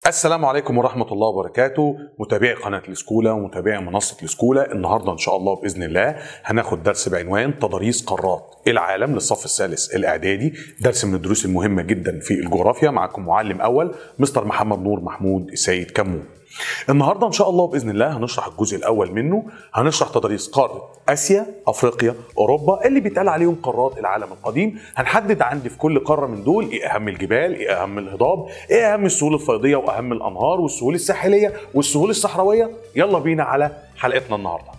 السلام عليكم ورحمة الله وبركاته متابعي قناة الاسكولا ومتابعي منصة الاسكولا النهاردة إن شاء الله بإذن الله هناخد درس بعنوان تضاريس قارات العالم للصف الثالث الإعدادي درس من الدروس المهمة جدا في الجغرافيا معكم معلم أول مستر محمد نور محمود السيد كمون النهارده ان شاء الله باذن الله هنشرح الجزء الاول منه هنشرح تضاريس قاره اسيا افريقيا اوروبا اللي بيتقال عليهم قارات العالم القديم هنحدد عندي في كل قاره من دول ايه اهم الجبال ايه اهم الهضاب ايه اهم السهول الفيضيه واهم الانهار والسهول الساحليه والسهول الصحراويه يلا بينا على حلقتنا النهارده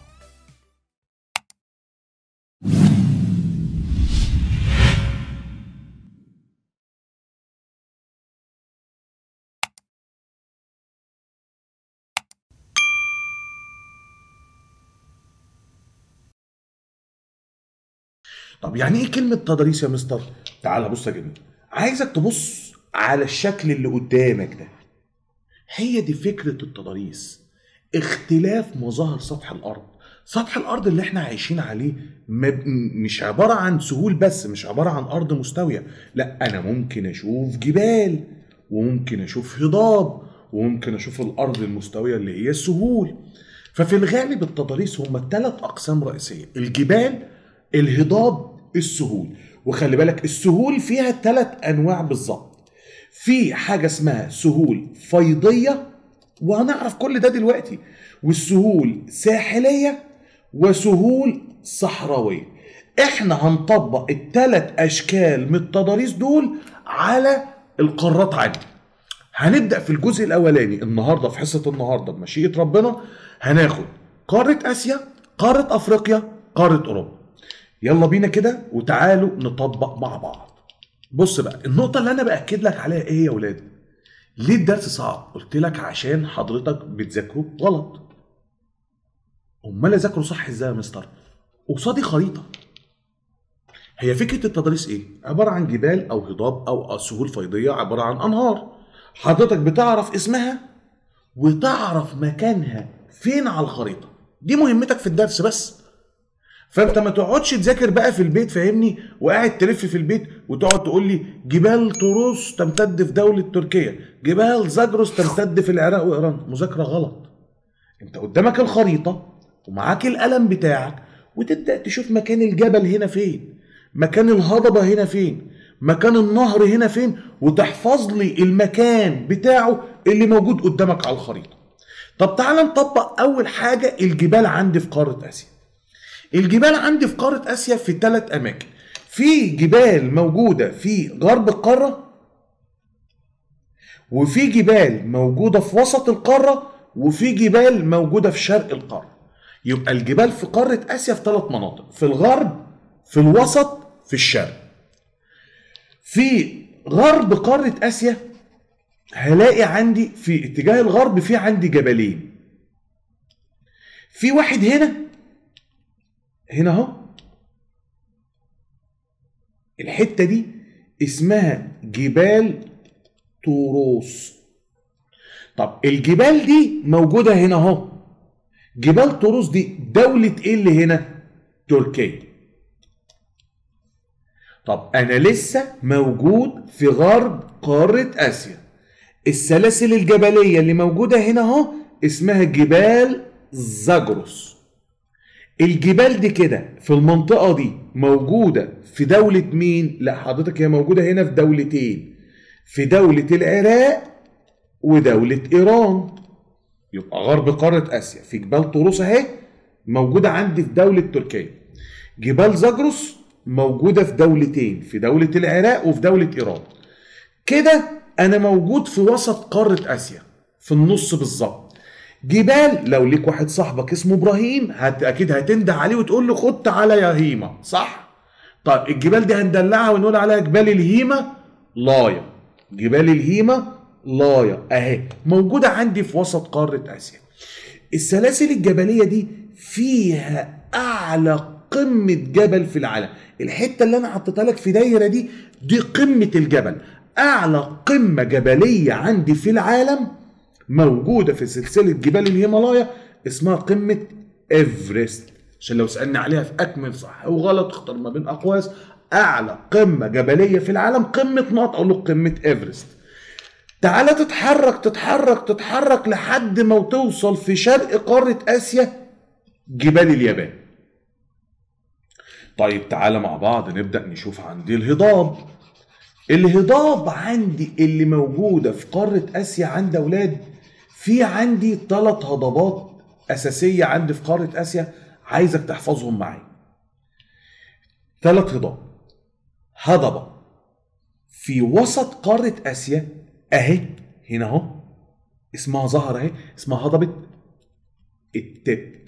طب يعني ايه كلمة تضاريس يا مستر؟ تعال بص يا جميل عايزك تبص على الشكل اللي قدامك ده هي دي فكرة التضاريس اختلاف مظاهر سطح الأرض سطح الأرض اللي احنا عايشين عليه ما- مش عبارة عن سهول بس مش عبارة عن أرض مستوية لا أنا ممكن أشوف جبال وممكن أشوف هضاب وممكن أشوف الأرض المستوية اللي هي السهول ففي الغالب التضاريس هم ثلاث أقسام رئيسية الجبال الهضاب السهول وخلي بالك السهول فيها ثلاث انواع بالظبط في حاجه اسمها سهول فيضيه وهنعرف كل ده دلوقتي والسهول ساحليه وسهول صحراويه احنا هنطبق الثلاث اشكال من التضاريس دول على القارات عادي هنبدا في الجزء الاولاني النهارده في حصه النهارده بمشيئه ربنا هناخد قاره اسيا قاره افريقيا قاره اوروبا يلا بينا كده وتعالوا نطبق مع بعض بص بقى النقطة اللي أنا بأكد لك عليها إيه يا ولاد؟ ليه الدرس صعب؟ قلت لك عشان حضرتك بتذاكره غلط. أمال أذاكره صح إزاي يا مستر؟ قصادي خريطة. هي فكرة التدريس إيه؟ عبارة عن جبال أو هضاب أو سهول فيضية عبارة عن أنهار. حضرتك بتعرف اسمها وتعرف مكانها فين على الخريطة. دي مهمتك في الدرس بس. فانت ما تقعدش تذاكر بقى في البيت فاهمني وقاعد تلف في البيت وتقعد تقول لي جبال طروس تمتد في دولة تركيا جبال زاجروس تمتد في العراق وإيران مذاكرة غلط انت قدامك الخريطة ومعاك القلم بتاعك وتبدأ تشوف مكان الجبل هنا فين مكان الهضبة هنا فين مكان النهر هنا فين وتحفظ لي المكان بتاعه اللي موجود قدامك على الخريطة طب تعال نطبق أول حاجة الجبال عندي في قارة آسيا الجبال عندي في قارة آسيا في ثلاث أماكن في جبال موجودة في غرب القارة وفي جبال موجودة في وسط القارة وفي جبال موجودة في شرق القارة يبقى الجبال في قارة آسيا في ثلاث مناطق في الغرب في الوسط في الشرق في غرب قارة آسيا هلاقي عندي في اتجاه الغرب في عندي جبلين في واحد هنا هنا اهو الحته دي اسمها جبال طوروس طب الجبال دي موجوده هنا اهو جبال طوروس دي دوله ايه اللي هنا تركيا طب انا لسه موجود في غرب قاره اسيا السلاسل الجبليه اللي موجوده هنا اهو اسمها جبال زاجروس الجبال دي كده في المنطقة دي موجودة في دولة مين؟ لا حضرتك هي موجودة هنا في دولتين في دولة العراق ودولة إيران يبقى غرب قارة آسيا في جبال طروس أهي موجودة عندي في دولة تركيا جبال زاجروس موجودة في دولتين في دولة العراق وفي دولة إيران كده أنا موجود في وسط قارة آسيا في النص بالظبط جبال لو ليك واحد صاحبك اسمه ابراهيم هت اكيد هتنده عليه وتقول له خد تعالى يا هيما صح طيب الجبال دي هندلعها ونقول عليها جبال الهيمه لايا جبال الهيمه لايا اهي موجوده عندي في وسط قاره اسيا السلاسل الجبليه دي فيها اعلى قمه جبل في العالم الحته اللي انا حطيتها لك في دايره دي دي قمه الجبل اعلى قمه جبليه عندي في العالم موجوده في سلسله جبال الهيمالايا اسمها قمه ايفرست عشان لو سالني عليها في اكمل صح او غلط اختار ما بين اقواس اعلى قمه جبليه في العالم قمه نقط اقول له قمه ايفرست تعالى تتحرك تتحرك تتحرك لحد ما توصل في شرق قارة آسيا جبال اليابان طيب تعالى مع بعض نبدأ نشوف عندي الهضاب الهضاب عندي اللي موجودة في قارة آسيا عند أولاد في عندي ثلاث هضبات أساسية عندي في قارة آسيا عايزك تحفظهم معايا ثلاث هضاب هضبة في وسط قارة آسيا أهي هنا أهو اسمها ظهر أهي اسمها هضبة التبت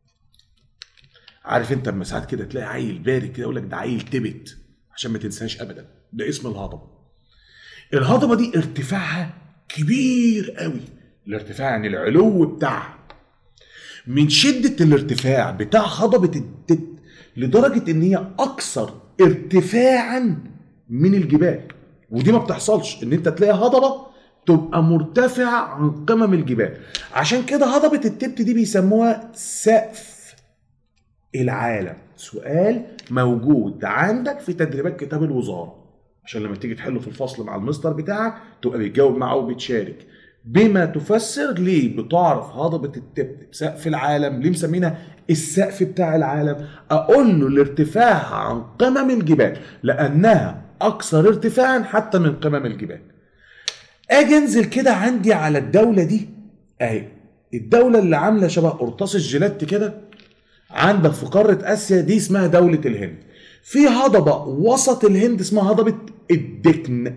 عارف انت لما ساعات كده تلاقي عيل بارد كده يقول لك ده عيل تبت عشان ما تنساش ابدا ده اسم الهضبه الهضبه دي ارتفاعها كبير قوي الارتفاع يعني العلو بتاعها من شده الارتفاع بتاع هضبه التبت لدرجه ان هي اكثر ارتفاعا من الجبال ودي ما بتحصلش ان انت تلاقي هضبه تبقى مرتفع عن قمم الجبال عشان كده هضبه التبت دي بيسموها سقف العالم سؤال موجود عندك في تدريبات كتاب الوزاره عشان لما تيجي تحله في الفصل مع المستر بتاعك تبقى بتجاوب معاه وبتشارك بما تفسر ليه بتعرف هضبة التبت سقف العالم ليه مسمينها السقف بتاع العالم اقول له الارتفاع عن قمم الجبال لانها اكثر ارتفاعا حتى من قمم الجبال اجي انزل كده عندي على الدولة دي اهي الدولة اللي عاملة شبه قرطاس الجيلات كده عندك في قارة آسيا دي اسمها دولة الهند في هضبة وسط الهند اسمها هضبة الدكن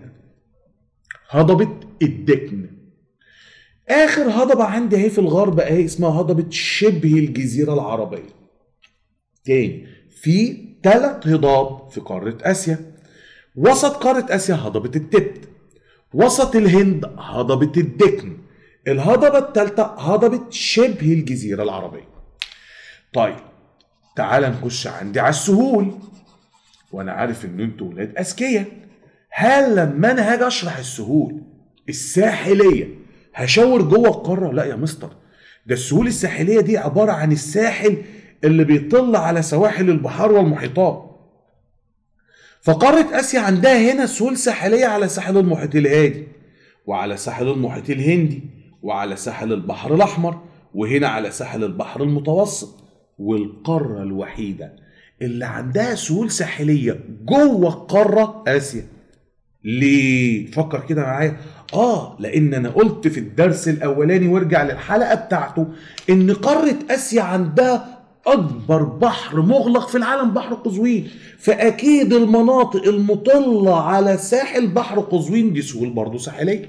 هضبة الدكن آخر هضبة عندي اهي في الغرب اهي اسمها هضبة شبه الجزيرة العربية تاني في ثلاث هضاب في قارة آسيا وسط قارة آسيا هضبة التبت وسط الهند هضبة الدكن الهضبة الثالثة هضبة شبه الجزيرة العربية طيب تعال نخش عندي على السهول وانا عارف ان انتوا ولاد اذكياء هل لما انا هاجي اشرح السهول الساحليه هشاور جوه القاره لا يا مستر ده السهول الساحليه دي عباره عن الساحل اللي بيطل على سواحل البحار والمحيطات فقاره اسيا عندها هنا سهول ساحليه على ساحل المحيط الهادي وعلى ساحل المحيط الهندي وعلى ساحل البحر الاحمر وهنا على ساحل البحر المتوسط والقارة الوحيدة اللي عندها سهول ساحلية جوه القارة آسيا ليه؟ فكر كده معايا اه لان انا قلت في الدرس الاولاني وارجع للحلقة بتاعته ان قارة اسيا عندها اكبر بحر مغلق في العالم بحر قزوين فاكيد المناطق المطلة على ساحل بحر قزوين دي سهول برضه ساحلية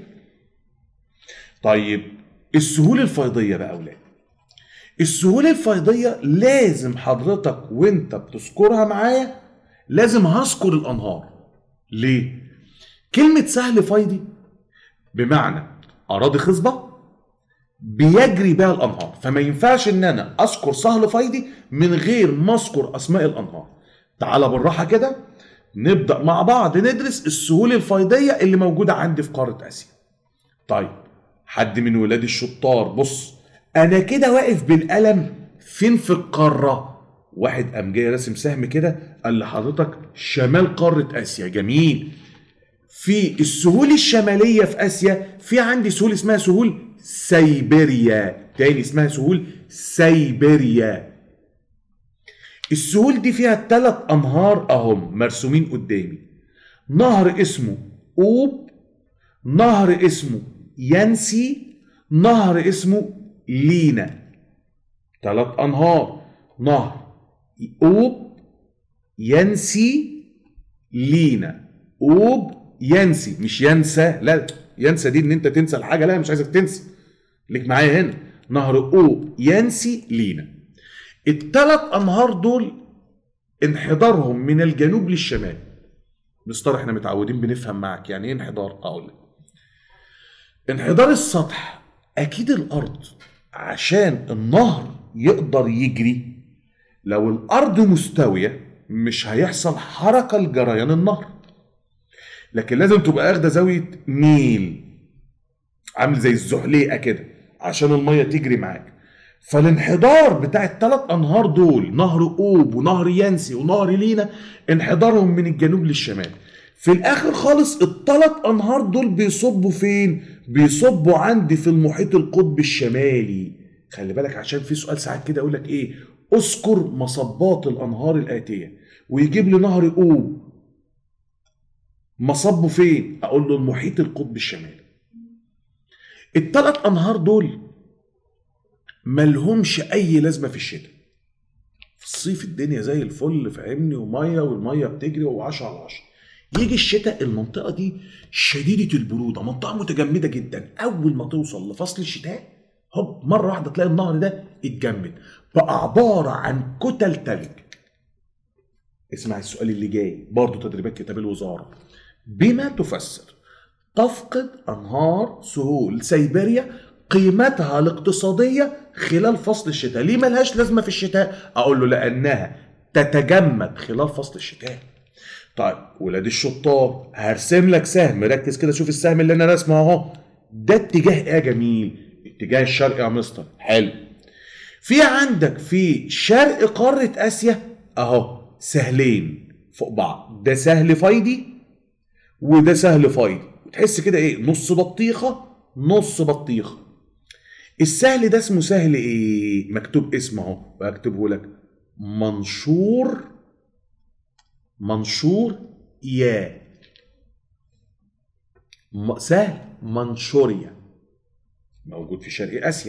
طيب السهول الفيضية بقى اولاد السهول الفيضية لازم حضرتك وانت بتذكرها معايا لازم هذكر الانهار ليه كلمة سهل فيضي بمعنى اراضي خصبة بيجري بها الانهار فما ينفعش ان انا اذكر سهل فيضي من غير ما اذكر اسماء الانهار تعال بالراحة كده نبدأ مع بعض ندرس السهول الفيضية اللي موجودة عندي في قارة اسيا طيب حد من ولاد الشطار بص انا كده واقف بالقلم فين في القاره واحد قام جاي راسم سهم كده قال لحضرتك شمال قاره اسيا جميل في السهول الشماليه في اسيا في عندي سهول اسمها سهول سيبيريا تاني اسمها سهول سيبيريا السهول دي فيها ثلاث انهار اهم مرسومين قدامي نهر اسمه اوب نهر اسمه ينسي نهر اسمه لينا ثلاث انهار نهر اوب ينسي لينا اوب ينسي مش ينسى لا ينسى دي ان انت تنسى الحاجه لا مش عايزك تنسى ليك معايا هنا نهر اوب ينسي لينا الثلاث انهار دول انحدارهم من الجنوب للشمال مستر احنا متعودين بنفهم معك يعني ايه انحدار اقول لك انحدار السطح اكيد الارض عشان النهر يقدر يجري لو الارض مستويه مش هيحصل حركه لجريان النهر لكن لازم تبقى اخده زاويه ميل عامل زي الزحليقه كده عشان الميه تجري معاك فالانحدار بتاع الثلاث انهار دول نهر اوب ونهر ينسي ونهر لينا انحدارهم من الجنوب للشمال في الاخر خالص الثلاث انهار دول بيصبوا فين بيصبوا عندي في المحيط القطبي الشمالي خلي بالك عشان في سؤال ساعات كده يقول لك ايه اذكر مصبات الانهار الاتيه ويجيب لي نهر اوب مصبه فين اقول له المحيط القطبي الشمالي الثلاث انهار دول ملهمش اي لازمه في الشتاء في الصيف الدنيا زي الفل فاهمني وميه والميه بتجري و10 على 10 يجي الشتاء المنطقه دي شديده البروده منطقه متجمده جدا اول ما توصل لفصل الشتاء هوب مره واحده تلاقي النهر ده اتجمد بقى عباره عن كتل تلج اسمع السؤال اللي جاي برضه تدريبات كتاب الوزاره بما تفسر تفقد انهار سهول سيبيريا قيمتها الاقتصاديه خلال فصل الشتاء ليه ملهاش لازمه في الشتاء اقول له لانها تتجمد خلال فصل الشتاء طيب ولاد الشطار هرسم لك سهم ركز كده شوف السهم اللي انا راسمه اهو ده اتجاه ايه يا جميل اتجاه الشرق يا مستر حلو في عندك في شرق قاره اسيا اهو سهلين فوق بعض ده سهل فايدي وده سهل فايدي وتحس كده ايه نص بطيخه نص بطيخه السهل ده اسمه سهل ايه مكتوب اسمه اهو بكتبه لك منشور منشور يا م- سهل منشوريا موجود في شرق اسيا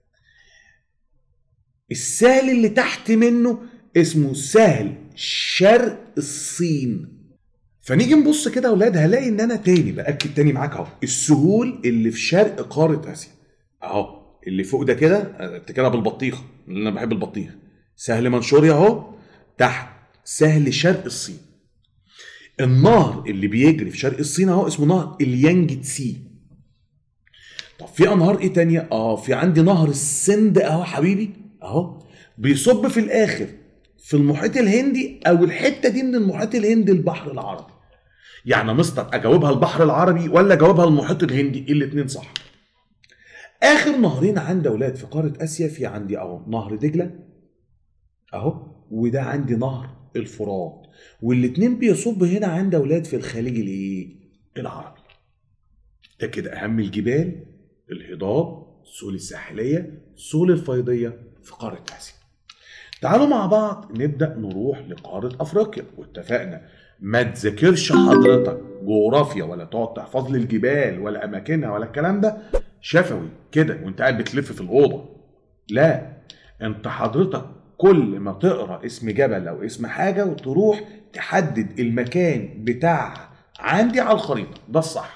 السهل اللي تحت منه اسمه سهل شرق الصين فنيجي نبص كده يا اولاد هلاقي ان انا تاني باكد تاني معاك اهو السهول اللي في شرق قاره اسيا اهو اللي فوق ده كده افتكرها بالبطيخه لان انا بحب البطيخ سهل منشوريا اهو تحت سهل شرق الصين النهر اللي بيجري في شرق الصين اهو اسمه نهر اليانج تسي طب في انهار ايه تانية اه في عندي نهر السند اهو حبيبي اهو بيصب في الاخر في المحيط الهندي او الحته دي من المحيط الهندي البحر العربي يعني يا مستر اجاوبها البحر العربي ولا اجاوبها المحيط الهندي الاثنين صح اخر نهرين عندي اولاد في قاره اسيا في عندي اهو نهر دجله اهو وده عندي نهر الفرات والاتنين بيصب هنا عندي اولاد في الخليج الايه العربي ده كده اهم الجبال الهضاب السهول الساحليه السهول الفيضيه في قاره اسيا تعالوا مع بعض نبدا نروح لقاره افريقيا واتفقنا ما تذاكرش حضرتك جغرافيا ولا تقعد تحفظ لي الجبال ولا اماكنها ولا الكلام ده شفوي كده وانت قاعد بتلف في الاوضه لا انت حضرتك كل ما تقرا اسم جبل او اسم حاجه وتروح تحدد المكان بتاعها عندي على الخريطه ده الصح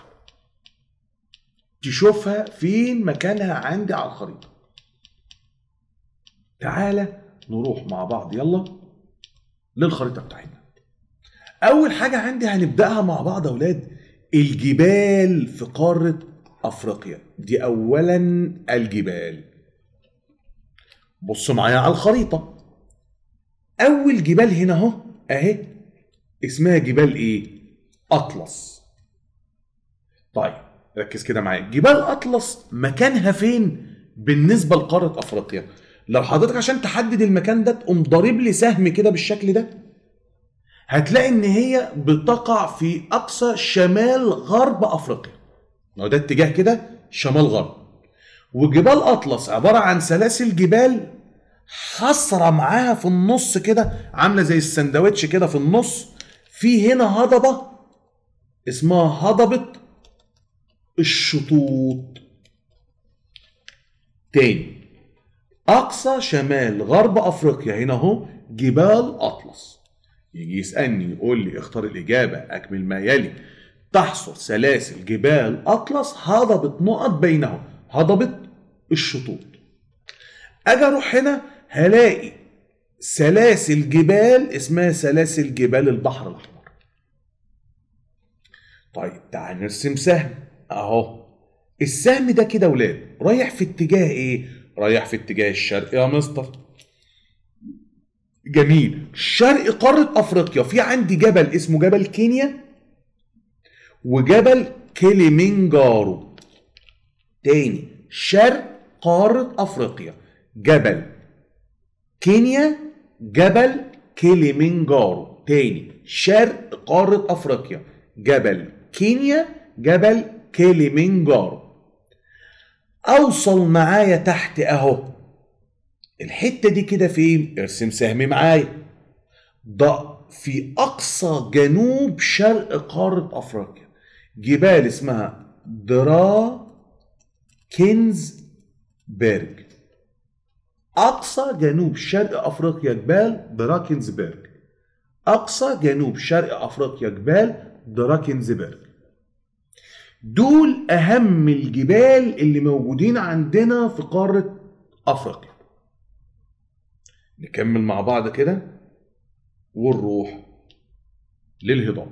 تشوفها فين مكانها عندي على الخريطه تعالى نروح مع بعض يلا للخريطه بتاعتنا اول حاجه عندي هنبداها مع بعض يا اولاد الجبال في قاره افريقيا دي اولا الجبال بص معايا على الخريطه اول جبال هنا اهو اهي اسمها جبال ايه اطلس طيب ركز كده معايا جبال اطلس مكانها فين بالنسبه لقاره افريقيا لو حضرتك عشان تحدد المكان ده تقوم ضارب لي سهم كده بالشكل ده هتلاقي ان هي بتقع في اقصى شمال غرب افريقيا لو ده اتجاه كده شمال غرب وجبال اطلس عباره عن سلاسل جبال حصرة معاها في النص كده عامله زي السندوتش كده في النص في هنا هضبه اسمها هضبه الشطوط تاني اقصى شمال غرب افريقيا هنا اهو جبال اطلس يجي يسالني يقول لي اختار الاجابه اكمل ما يلي تحصر سلاسل جبال اطلس هضبه نقط بينهم هضبه الشطوط اجي اروح هنا هلاقي سلاسل جبال اسمها سلاسل جبال البحر الاحمر طيب تعال نرسم سهم اهو السهم ده كده ولاد رايح في اتجاه ايه رايح في اتجاه الشرق يا مستر جميل شرق قارة افريقيا في عندي جبل اسمه جبل كينيا وجبل كيليمنجارو تاني شرق قارة افريقيا جبل كينيا جبل كيليمنجارو تاني شرق قارة افريقيا جبل كينيا جبل كيليمنجارو اوصل معايا تحت اهو الحته دي كده فين ارسم سهم معايا ده في اقصى جنوب شرق قاره افريقيا جبال اسمها درا كينزبرج اقصى جنوب شرق افريقيا جبال دراكنزبرج اقصى جنوب شرق افريقيا جبال دراكنزبرج دول اهم الجبال اللي موجودين عندنا في قاره افريقيا نكمل مع بعض كده ونروح للهضاب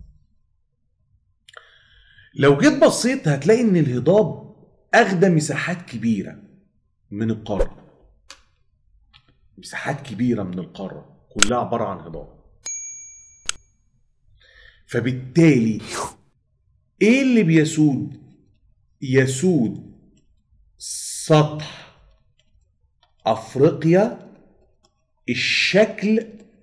لو جيت بصيت هتلاقي ان الهضاب اخدى مساحات كبيره من القاره مساحات كبيره من القاره كلها عباره عن هضاب فبالتالي ايه اللي بيسود يسود سطح افريقيا الشكل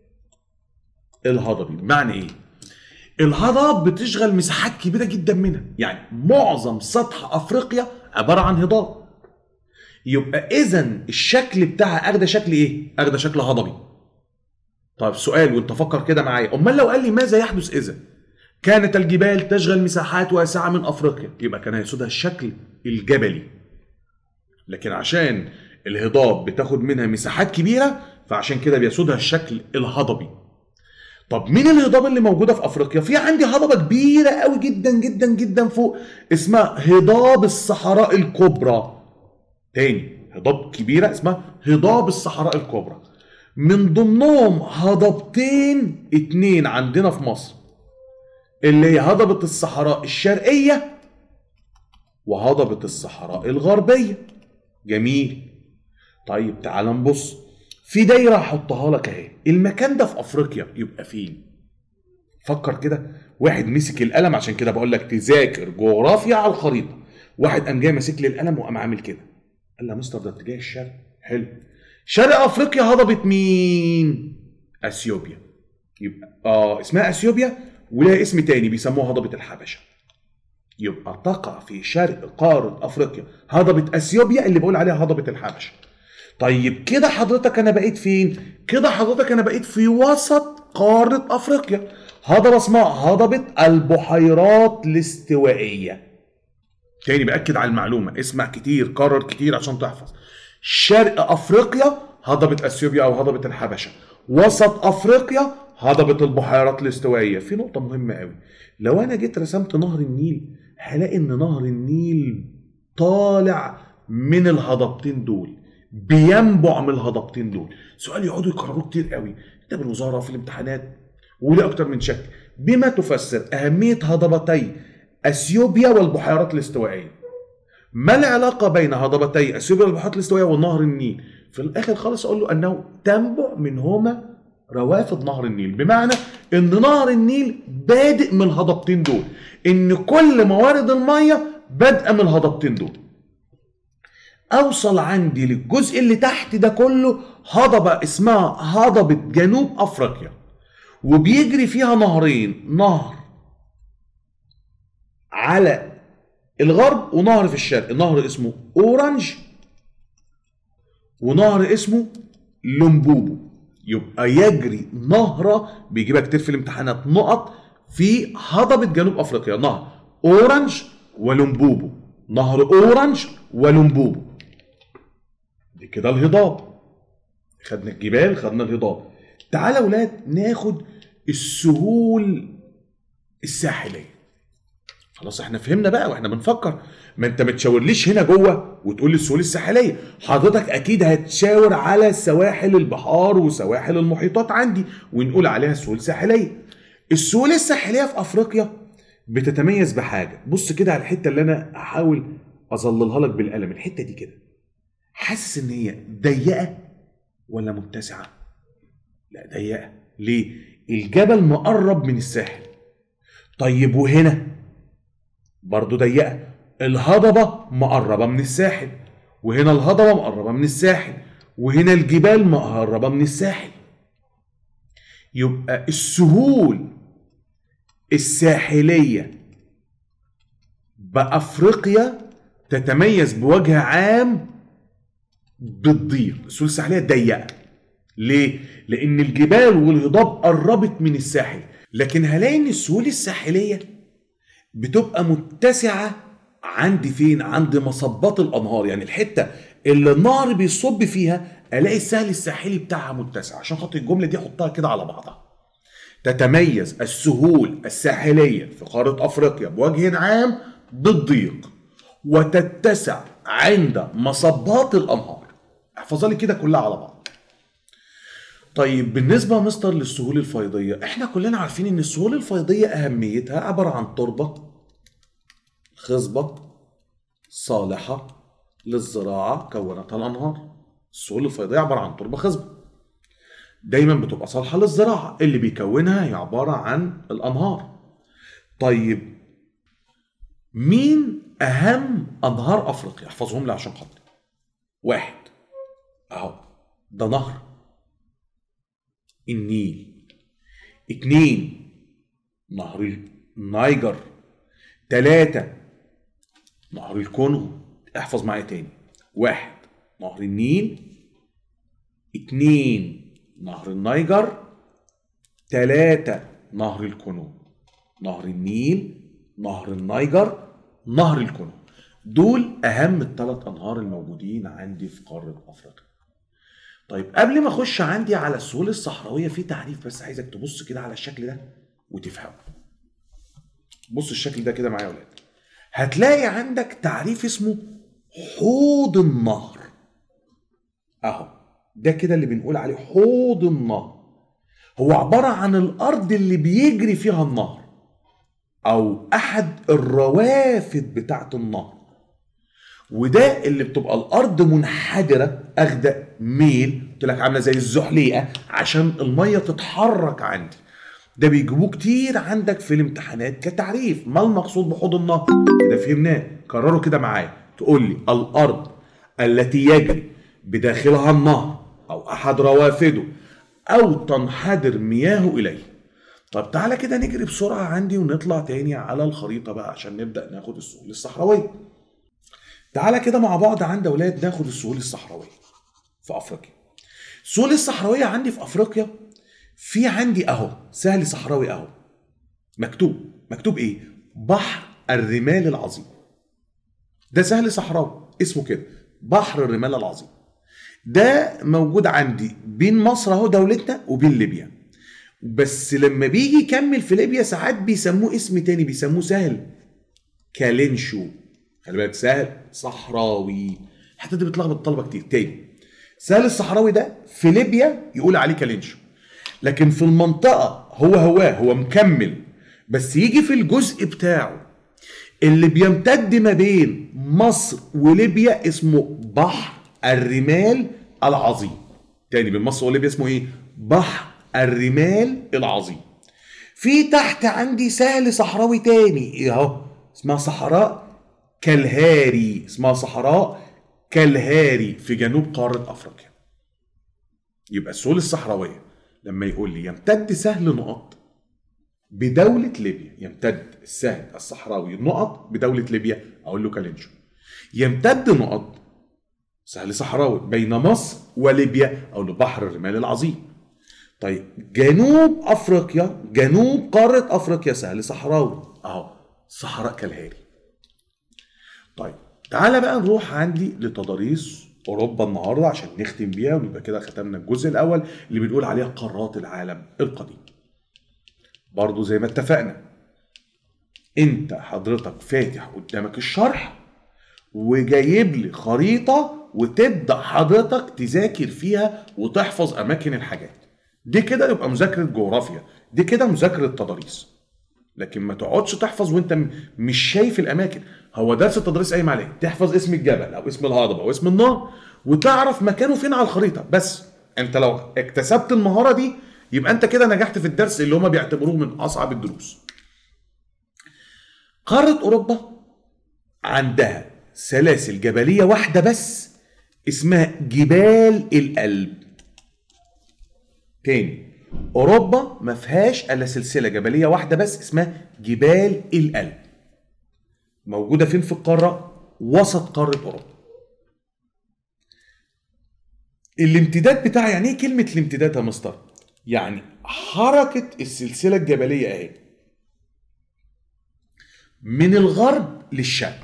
الهضبي بمعنى ايه الهضاب بتشغل مساحات كبيره جدا منها يعني معظم سطح افريقيا عباره عن هضاب يبقى اذا الشكل بتاعها اخده شكل ايه اخده شكل هضبي طيب سؤال وانت فكر كده معايا امال لو قال لي ماذا يحدث اذا كانت الجبال تشغل مساحات واسعه من افريقيا يبقى كان هيسودها الشكل الجبلي لكن عشان الهضاب بتاخد منها مساحات كبيره فعشان كده بيسودها الشكل الهضبي طب مين الهضاب اللي موجوده في افريقيا في عندي هضبه كبيره قوي جدا جدا جدا فوق اسمها هضاب الصحراء الكبرى تاني هضاب كبيره اسمها هضاب الصحراء الكبرى من ضمنهم هضبتين اتنين عندنا في مصر اللي هي هضبة الصحراء الشرقية وهضبة الصحراء الغربية جميل طيب تعال نبص في دايرة هحطها لك اهي المكان ده في افريقيا يبقى فين فكر كده واحد مسك القلم عشان كده بقول لك تذاكر جغرافيا على الخريطة واحد قام جاي ماسك لي القلم وقام عامل كده قال لي يا مستر ده اتجاه الشرق حلو شرق افريقيا هضبة مين اثيوبيا يبقى اه اسمها اثيوبيا ولها اسم تاني بيسموها هضبة الحبشة يبقى تقع في شرق قارة أفريقيا هضبة أثيوبيا اللي بقول عليها هضبة الحبشة طيب كده حضرتك أنا بقيت فين؟ كده حضرتك أنا بقيت في وسط قارة أفريقيا هضبة اسمها هضبة البحيرات الاستوائية تاني بأكد على المعلومة اسمع كتير كرر كتير عشان تحفظ شرق أفريقيا هضبة أثيوبيا أو هضبة الحبشة وسط أفريقيا هضبة البحيرات الاستوائية في نقطة مهمة قوي لو أنا جيت رسمت نهر النيل هلاقي إن نهر النيل طالع من الهضبتين دول بينبع من الهضبتين دول سؤال يقعدوا يكرروه كتير قوي كتاب الوزارة في الامتحانات وليه أكتر من شكل بما تفسر أهمية هضبتي أثيوبيا والبحيرات الاستوائية ما العلاقة بين هضبتي أثيوبيا والبحيرات الاستوائية ونهر النيل في الآخر خالص أقول له أنه تنبع منهما روافد نهر النيل بمعنى ان نهر النيل بادئ من الهضبتين دول ان كل موارد الميه بادئه من الهضبتين دول اوصل عندي للجزء اللي تحت ده كله هضبه اسمها هضبه جنوب افريقيا وبيجري فيها نهرين نهر على الغرب ونهر في الشرق نهر اسمه اورنج ونهر اسمه لومبوبو يبقى يجري نهر بيجيبها كتير في الامتحانات نقط في هضبة جنوب افريقيا نهر اورنج ولومبوبو نهر اورنج ولومبوبو دي كده الهضاب خدنا الجبال خدنا الهضاب تعالى اولاد ناخد السهول الساحليه خلاص احنا فهمنا بقى واحنا بنفكر ما انت ما تشاورليش هنا جوه وتقول لي السهول الساحليه حضرتك اكيد هتشاور على سواحل البحار وسواحل المحيطات عندي ونقول عليها سهول ساحليه السهول الساحليه في افريقيا بتتميز بحاجه بص كده على الحته اللي انا هحاول اظللها لك بالقلم الحته دي كده حاسس ان هي ضيقه ولا متسعه لا ضيقه ليه الجبل مقرب من الساحل طيب وهنا برضه ضيقه الهضبه مقربه من الساحل وهنا الهضبه مقربه من الساحل وهنا الجبال مقربه من الساحل يبقى السهول الساحليه بافريقيا تتميز بوجه عام بالضيق السهول الساحليه ضيقه ليه لان الجبال والهضاب قربت من الساحل لكن هلاقي ان السهول الساحليه بتبقى متسعه عند فين عند مصبات الانهار يعني الحته اللي النهر بيصب فيها الاقي السهل الساحلي بتاعها متسع عشان خاطر الجمله دي احطها كده على بعضها تتميز السهول الساحليه في قاره افريقيا بوجه عام بالضيق وتتسع عند مصبات الانهار احفظها لي كده كلها على بعض طيب بالنسبة يا مستر للسهول الفيضية احنا كلنا عارفين ان السهول الفيضية اهميتها عبارة عن تربة خصبة صالحة للزراعة كونتها الانهار السهول الفيضية عبارة عن تربة خصبة دايما بتبقى صالحة للزراعة اللي بيكونها هي عبارة عن الانهار طيب مين اهم انهار افريقيا احفظهم لي عشان خاطري واحد اهو ده نهر النيل اتنين نهر النيجر تلاتة نهر الكونغو احفظ معايا تاني واحد نهر النيل اتنين نهر النيجر تلاتة نهر الكونغو نهر النيل نهر النيجر نهر الكونغو دول اهم الثلاث انهار الموجودين عندي في قاره افريقيا طيب قبل ما اخش عندي على السهول الصحراويه في تعريف بس عايزك تبص كده على الشكل ده وتفهمه بص الشكل ده كده معايا يا ولاد هتلاقي عندك تعريف اسمه حوض النهر اهو ده كده اللي بنقول عليه حوض النهر هو عباره عن الارض اللي بيجري فيها النهر او احد الروافد بتاعت النهر وده اللي بتبقى الارض منحدره اخده ميل قلت لك عامله زي الزحليقه عشان الميه تتحرك عندي ده بيجيبوه كتير عندك في الامتحانات كتعريف ما المقصود بحوض النهر كده فهمناه كرروا كده معايا تقول لي الارض التي يجري بداخلها النهر او احد روافده او تنحدر مياهه اليه طب تعالى كده نجري بسرعه عندي ونطلع تاني على الخريطه بقى عشان نبدا ناخد السهول الصحراويه تعالى كده مع بعض عند اولاد ناخد السهول الصحراويه في افريقيا السهول الصحراويه عندي في افريقيا في عندي اهو سهل صحراوي اهو مكتوب مكتوب ايه بحر الرمال العظيم ده سهل صحراوي اسمه كده بحر الرمال العظيم ده موجود عندي بين مصر اهو دولتنا وبين ليبيا بس لما بيجي يكمل في ليبيا ساعات بيسموه اسم تاني بيسموه سهل كالينشو خلي بالك سهل صحراوي الحته دي بتلخبط الطلبه كتير تاني سهل الصحراوي ده في ليبيا يقول عليه كالينشو لكن في المنطقه هو هواه هو مكمل بس يجي في الجزء بتاعه اللي بيمتد ما بين مصر وليبيا اسمه بحر الرمال العظيم تاني بين مصر وليبيا اسمه ايه بحر الرمال العظيم في تحت عندي سهل صحراوي تاني ايه اهو اسمها صحراء كالهاري اسمها صحراء كالهاري في جنوب قارة أفريقيا يبقى السهول الصحراوية لما يقول لي يمتد سهل نقط بدولة ليبيا يمتد السهل الصحراوي نقط بدولة ليبيا أقول له كالينشو يمتد نقط سهل صحراوي بين مصر وليبيا أو بحر الرمال العظيم طيب جنوب أفريقيا جنوب قارة أفريقيا سهل صحراوي أهو صحراء كالهاري طيب تعالى بقى نروح عندي لتضاريس اوروبا النهارده عشان نختم بيها ونبقى كده ختمنا الجزء الاول اللي بنقول عليها قارات العالم القديم برضو زي ما اتفقنا انت حضرتك فاتح قدامك الشرح وجايب لي خريطه وتبدا حضرتك تذاكر فيها وتحفظ اماكن الحاجات دي كده يبقى مذاكره جغرافيا دي كده مذاكره تضاريس لكن ما تقعدش تحفظ وانت م- مش شايف الاماكن هو درس التدريس قايم عليه تحفظ اسم الجبل او اسم الهضبه او اسم النهر وتعرف مكانه فين على الخريطه بس انت لو اكتسبت المهاره دي يبقى انت كده نجحت في الدرس اللي هما بيعتبروه من اصعب الدروس قاره اوروبا عندها سلاسل جبليه واحده بس اسمها جبال الألب تاني اوروبا ما فيهاش الا سلسله جبليه واحده بس اسمها جبال الألب موجوده فين في القاره وسط قاره اوروبا الامتداد بتاع يعني ايه كلمه الامتداد يا مستر يعني حركه السلسله الجبليه اهي من الغرب للشرق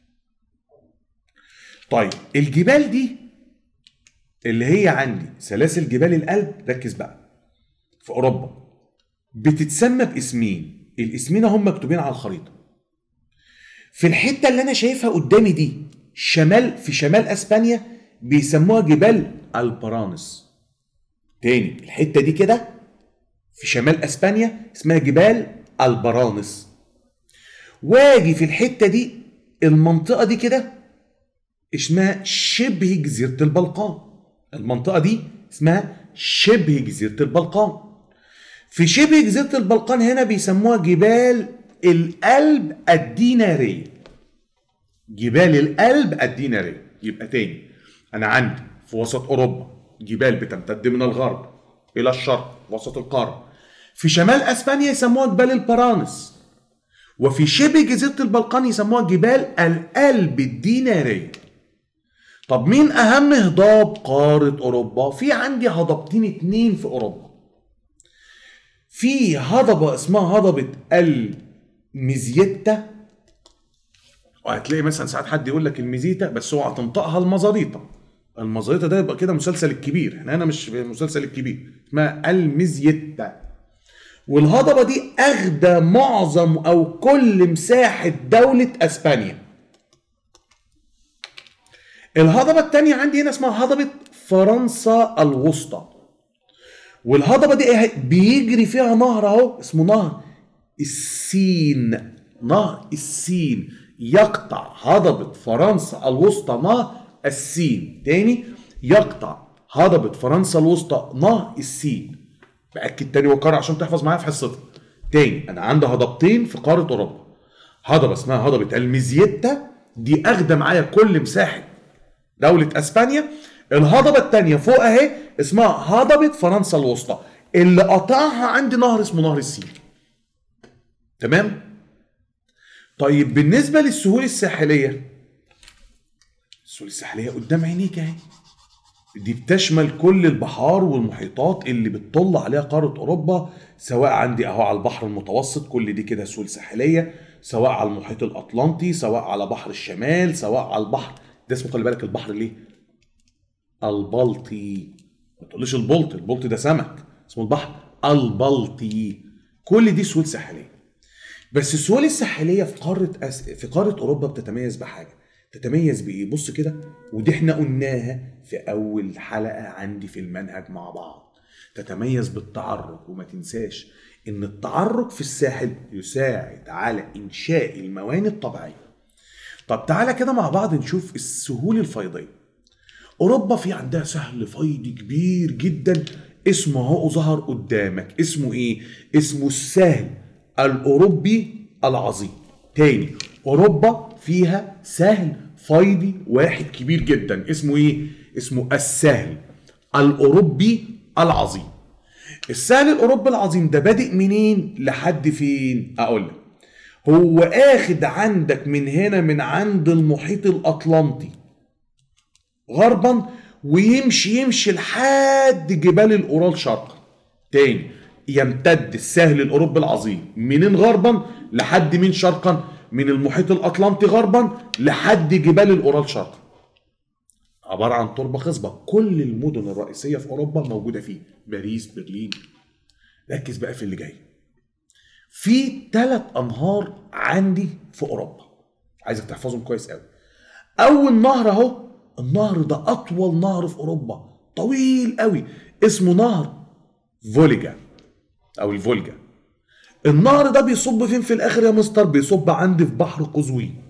طيب الجبال دي اللي هي عندي سلاسل جبال الألب ركز بقى في أوروبا بتتسمى باسمين الاسمين هم مكتوبين على الخريطة في الحتة اللي أنا شايفها قدامي دي شمال في شمال أسبانيا بيسموها جبال البرانس تاني الحتة دي كده في شمال أسبانيا اسمها جبال البرانس واجي في الحتة دي المنطقة دي كده اسمها شبه جزيرة البلقان المنطقة دي اسمها شبه جزيرة البلقان في شبه جزيرة البلقان هنا بيسموها جبال القلب الدينارية جبال القلب الدينارية يبقى تاني أنا عندي في وسط أوروبا جبال بتمتد من الغرب إلى الشرق وسط القارة في شمال أسبانيا يسموها جبال البرانس وفي شبه جزيرة البلقان يسموها جبال القلب الدينارية طب مين أهم هضاب قارة أوروبا؟ في عندي هضبتين اتنين في أوروبا في هضبة اسمها هضبة الميزيتا وهتلاقي مثلا ساعات حد يقول لك الميزيتا بس هو هتنطقها المزاريطة المزاريطة ده يبقى كده مسلسل الكبير احنا هنا مش في مسلسل الكبير اسمها الميزيتا والهضبة دي أخدة معظم أو كل مساحة دولة أسبانيا الهضبة التانية عندي هنا اسمها هضبة فرنسا الوسطى والهضبة دي إيه؟ بيجري فيها نهر اهو اسمه نهر السين نهر السين يقطع هضبة فرنسا الوسطى نهر السين تاني يقطع هضبة فرنسا الوسطى نهر السين بأكد تاني وكرر عشان تحفظ معايا في حصتك تاني أنا عندي هضبتين في قارة أوروبا هضبة اسمها هضبة الميزيتا دي أخدة معايا كل مساحة دولة اسبانيا الهضبة التانية فوق اهي اسمها هضبة فرنسا الوسطى اللي قطعها عندي نهر اسمه نهر السين تمام طيب بالنسبة للسهول الساحلية السهول الساحلية قدام عينيك اهي دي بتشمل كل البحار والمحيطات اللي بتطل عليها قارة أوروبا سواء عندي أهو على البحر المتوسط كل دي كده سهول ساحلية سواء على المحيط الأطلنطي سواء على بحر الشمال سواء على البحر ده اسمه خلي بالك البحر ليه؟ البلطي ما تقوليش البلط البلط ده سمك اسمه البحر البلطي كل دي سهول ساحليه بس السهول الساحليه في قاره أس... في قاره اوروبا بتتميز بحاجه تتميز بايه بص كده ودي احنا قلناها في اول حلقه عندي في المنهج مع بعض تتميز بالتعرق وما تنساش ان التعرق في الساحل يساعد على انشاء الموانئ الطبيعيه طب تعالى كده مع بعض نشوف السهول الفيضيه اوروبا في عندها سهل فيضي كبير جدا اسمه اهو ظهر قدامك اسمه ايه اسمه السهل الاوروبي العظيم تاني اوروبا فيها سهل فيضي واحد كبير جدا اسمه ايه اسمه السهل الاوروبي العظيم السهل الاوروبي العظيم ده بادئ منين لحد فين اقول لك هو اخد عندك من هنا من عند المحيط الاطلنطي غربا ويمشي يمشي لحد جبال الاورال شرقا تاني يمتد السهل الاوروبي العظيم منين غربا لحد مين شرقا من المحيط الاطلنطي غربا لحد جبال الاورال شرقا عباره عن تربه خصبه كل المدن الرئيسيه في اوروبا موجوده فيه باريس برلين ركز بقى في اللي جاي في ثلاث انهار عندي في اوروبا عايزك تحفظهم كويس قوي اول نهر اهو النهر ده اطول نهر في اوروبا طويل قوي اسمه نهر فوليجا او الفولجا النهر ده بيصب فين في الاخر يا مستر بيصب عندي في بحر قزوين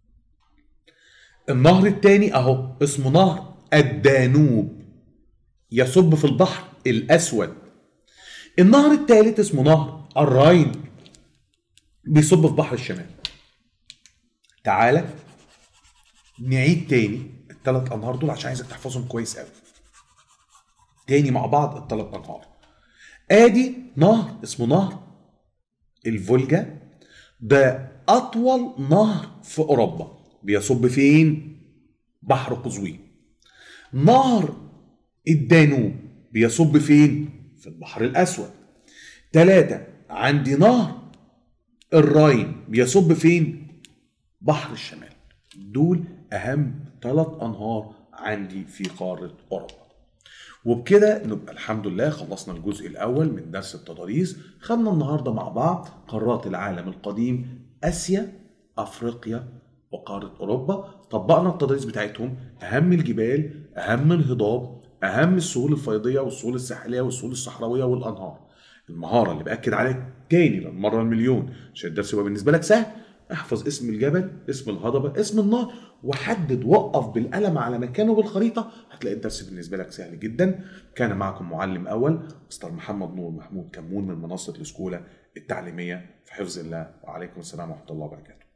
النهر التاني اهو اسمه نهر الدانوب يصب في البحر الاسود النهر التالت اسمه نهر الراين بيصب في بحر الشمال تعالى نعيد تاني الثلاث انهار دول عشان عايزك تحفظهم كويس قوي تاني مع بعض الثلاث انهار ادي نهر اسمه نهر الفولجا ده اطول نهر في اوروبا بيصب فين بحر قزوين نهر الدانوب بيصب فين في البحر الاسود ثلاثة عندي نهر الراين بيصب فين بحر الشمال دول اهم ثلاث انهار عندي في قارة اوروبا وبكده نبقى الحمد لله خلصنا الجزء الاول من درس التضاريس خدنا النهارده مع بعض قارات العالم القديم اسيا افريقيا وقارة اوروبا طبقنا التضاريس بتاعتهم اهم الجبال اهم الهضاب اهم السهول الفيضيه والسهول الساحليه والسهول الصحراويه والانهار المهاره اللي باكد عليها تاني للمره المليون عشان الدرس يبقى بالنسبه لك سهل احفظ اسم الجبل اسم الهضبه اسم النهر وحدد وقف بالقلم على مكانه بالخريطه هتلاقي الدرس بالنسبه لك سهل جدا كان معكم معلم اول مستر محمد نور محمود كمون من منصه الاسكوله التعليميه في حفظ الله وعليكم السلام ورحمه الله وبركاته